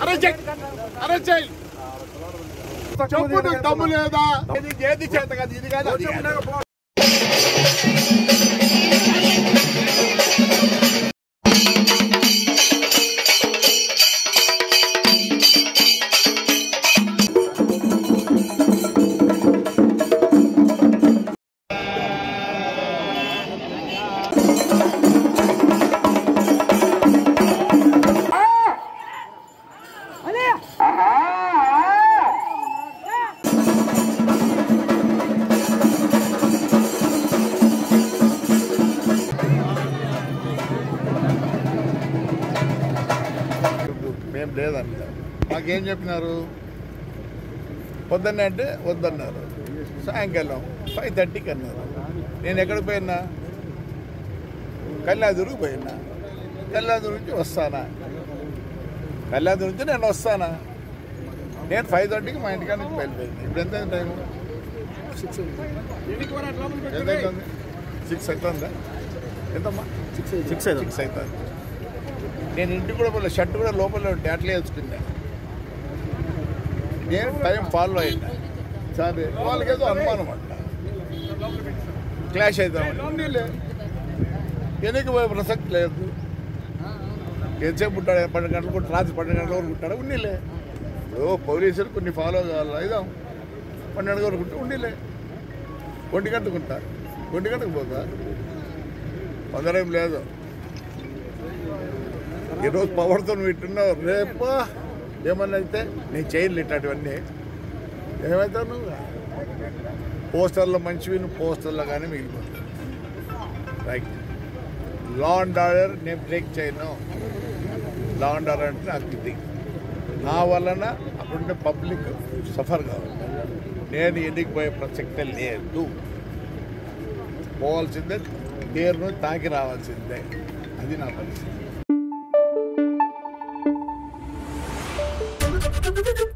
Arrest చేయి arrest చేయి చెప్పు నీకు దమ్ము లేదా ఇది ఏది చేత కాదు ఇది కాదు అది కాదు. మేము లేదండి మాకేం చెప్పినారు పొద్దున్నే అంటే వద్దన్నారు సాయంకాలం ఫైవ్ థర్టీకి అన్నారు నేను ఎక్కడికి పోయినా కళ్యాదురికి పోయినా కళ్యాదురు నుంచి వస్తానా కళ్యాదురు నుంచి నేను వస్తానా నేను ఫైవ్ థర్టీకి మా ఇంటికాడ నుంచి బయలుదేరింది ఇప్పుడు ఎంత టైం సిక్స్ ఎంత అవుతుంది సిక్స్ అవుతుందా ఎంతమ్మా సిక్స్ సిక్స్ సిక్స్ అవుతుంది నేను ఇంటికి కూడా పోలే షర్ట్ కూడా లోపల ఉంటే అట్లే వేసుకున్నా నేను టైం ఫాలో అయినా సరే వాళ్ళకి ఏదో అనుమానం అంట క్లాష్ అవుతామని వెనక్కి పోయే ప్రసక్తి లేదు ఎంతసేపు ఉంటాడు పన్నెండు గంటలు కూడా రాత్రి పన్నెండు గంటల వరకు ఉంటాడు ఉన్నిలే ఇప్పుడు పోలీసులు కొన్ని ఫాలో కావాలి అయిదాం పన్నెండు వరకు ఉంటే ఉండిలే ఒంటి గంటకు ఉంటా ఒంటి గంటకు పోతా తొందర ఏం లేదు ఈరోజు పవర్తో వింటున్నావు రేపు ఏమన్నా అయితే నేను చేయను ఇట్లాంటివన్నీ ఏమవుతావు నువ్వు పోస్టర్లో మంచివి నువ్వు పోస్టర్లో కానీ మిగిలిపోతావు రైట్ లా అండ్ ఆర్డర్ నేను బ్రేక్ చేయను లా అండ్ ఆర్డర్ అంటే నాకు ఇది నా వలన అక్కడుండే పబ్లిక్ సఫర్ కావాలి నేను ఎన్నికి పోయే ప్రసక్తే లేదు పోవాల్సిందే నీరును తాకి రావాల్సిందే అది నా పరిస్థితి